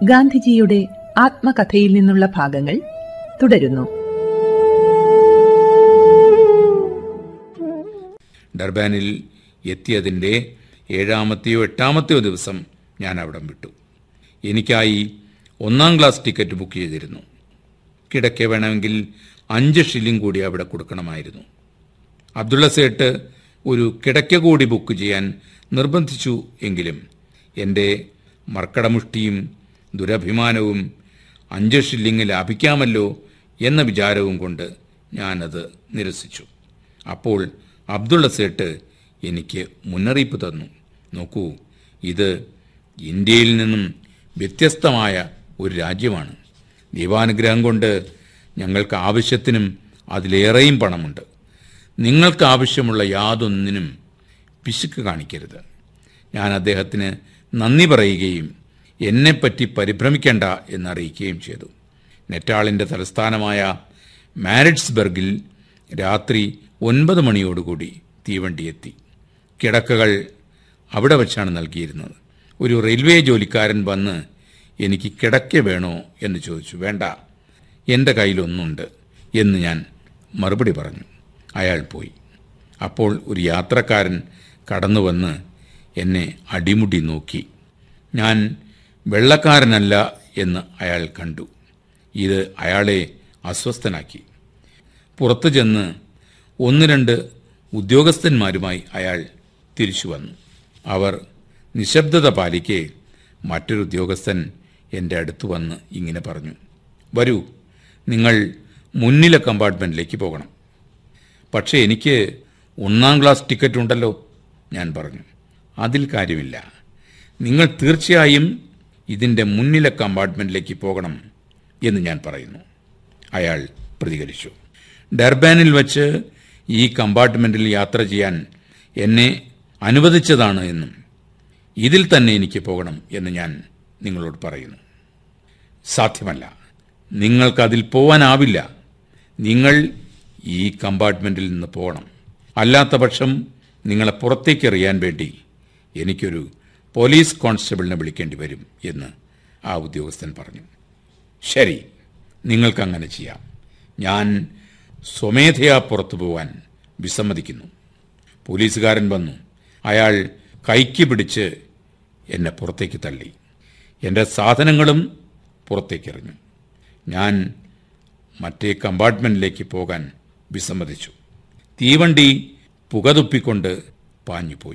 ഗാന്ധിജിയുടെ ആത്മകഥയിൽ നിന്നുള്ള ഭാഗങ്ങൾ തുടരുന്നു ഡർബാനിൽ എത്തിയതിൻ്റെ ഏഴാമത്തെയോ എട്ടാമത്തെയോ ദിവസം ഞാൻ അവിടം വിട്ടു എനിക്കായി ഒന്നാം ക്ലാസ് ടിക്കറ്റ് ബുക്ക് ചെയ്തിരുന്നു കിടക്കെ വേണമെങ്കിൽ അഞ്ച് ഷില്ലിംഗ് കൂടി അവിടെ കൊടുക്കണമായിരുന്നു അബ്ദുള്ള സേട്ട് ഒരു കിടക്ക കൂടി ബുക്ക് ചെയ്യാൻ നിർബന്ധിച്ചു എങ്കിലും എൻ്റെ മർക്കടമുഷ്ടിയും ദുരഭിമാനവും അഞ്ച് ഷില്ലിംഗ് ലാഭിക്കാമല്ലോ എന്ന വിചാരവും കൊണ്ട് ഞാനത് നിരസിച്ചു അപ്പോൾ അബ്ദുള്ള സേട്ട് എനിക്ക് മുന്നറിയിപ്പ് തന്നു നോക്കൂ ഇത് ഇന്ത്യയിൽ നിന്നും വ്യത്യസ്തമായ ഒരു രാജ്യമാണ് ദൈവാനുഗ്രഹം കൊണ്ട് ഞങ്ങൾക്ക് ആവശ്യത്തിനും അതിലേറെയും പണമുണ്ട് നിങ്ങൾക്ക് ആവശ്യമുള്ള യാതൊന്നിനും പിശുക്ക് കാണിക്കരുത് ഞാൻ അദ്ദേഹത്തിന് നന്ദി പറയുകയും എന്നെപ്പറ്റി പരിഭ്രമിക്കേണ്ട എന്നറിയിക്കുകയും ചെയ്തു നെറ്റാളിൻ്റെ തലസ്ഥാനമായ മാരിറ്റ്സ്ബർഗിൽ രാത്രി ഒൻപത് മണിയോടുകൂടി തീവണ്ടി എത്തി കിടക്കകൾ അവിടെ വച്ചാണ് നൽകിയിരുന്നത് ഒരു റെയിൽവേ ജോലിക്കാരൻ വന്ന് എനിക്ക് കിടക്ക വേണോ എന്ന് ചോദിച്ചു വേണ്ട എൻ്റെ കയ്യിലൊന്നുണ്ട് എന്ന് ഞാൻ മറുപടി പറഞ്ഞു അയാൾ പോയി അപ്പോൾ ഒരു യാത്രക്കാരൻ കടന്നു വന്ന് എന്നെ അടിമുടി നോക്കി ഞാൻ വെള്ളക്കാരനല്ല എന്ന് അയാൾ കണ്ടു ഇത് അയാളെ അസ്വസ്ഥനാക്കി പുറത്തു ചെന്ന് ഒന്ന് രണ്ട് ഉദ്യോഗസ്ഥന്മാരുമായി അയാൾ തിരിച്ചു വന്നു അവർ നിശബ്ദത പാലിക്കെ മറ്റൊരു ഉദ്യോഗസ്ഥൻ എൻ്റെ അടുത്ത് വന്ന് ഇങ്ങനെ പറഞ്ഞു വരൂ നിങ്ങൾ മുന്നിലെ കമ്പാർട്ട്മെൻറ്റിലേക്ക് പോകണം പക്ഷേ എനിക്ക് ഒന്നാം ക്ലാസ് ടിക്കറ്റ് ഉണ്ടല്ലോ ഞാൻ പറഞ്ഞു അതിൽ കാര്യമില്ല നിങ്ങൾ തീർച്ചയായും ഇതിൻ്റെ മുന്നിലെ കമ്പാർട്ട്മെൻറ്റിലേക്ക് പോകണം എന്ന് ഞാൻ പറയുന്നു അയാൾ പ്രതികരിച്ചു ഡർബാനിൽ വച്ച് ഈ കമ്പാർട്ട്മെൻറ്റിൽ യാത്ര ചെയ്യാൻ എന്നെ അനുവദിച്ചതാണ് എന്നും ഇതിൽ തന്നെ എനിക്ക് പോകണം എന്ന് ഞാൻ നിങ്ങളോട് പറയുന്നു സാധ്യമല്ല നിങ്ങൾക്കതിൽ പോവാനാവില്ല നിങ്ങൾ ഈ കമ്പാർട്ട്മെൻറ്റിൽ നിന്ന് പോകണം അല്ലാത്ത പക്ഷം നിങ്ങളെ പുറത്തേക്ക് എറിയാൻ വേണ്ടി എനിക്കൊരു പോലീസ് കോൺസ്റ്റബിളിനെ വിളിക്കേണ്ടി വരും എന്ന് ആ ഉദ്യോഗസ്ഥൻ പറഞ്ഞു ശരി നിങ്ങൾക്കങ്ങനെ ചെയ്യാം ഞാൻ സ്വമേധയാ പുറത്തു പോകാൻ വിസമ്മതിക്കുന്നു പോലീസുകാരൻ വന്നു അയാൾ കൈക്ക് പിടിച്ച് എന്നെ പുറത്തേക്ക് തള്ളി എൻ്റെ സാധനങ്ങളും പുറത്തേക്കെറിഞ്ഞു ഞാൻ മറ്റേ കമ്പാർട്ട്മെൻറ്റിലേക്ക് പോകാൻ വിസമ്മതിച്ചു തീവണ്ടി പുകതുപ്പിക്കൊണ്ട് പാഞ്ഞുപോയി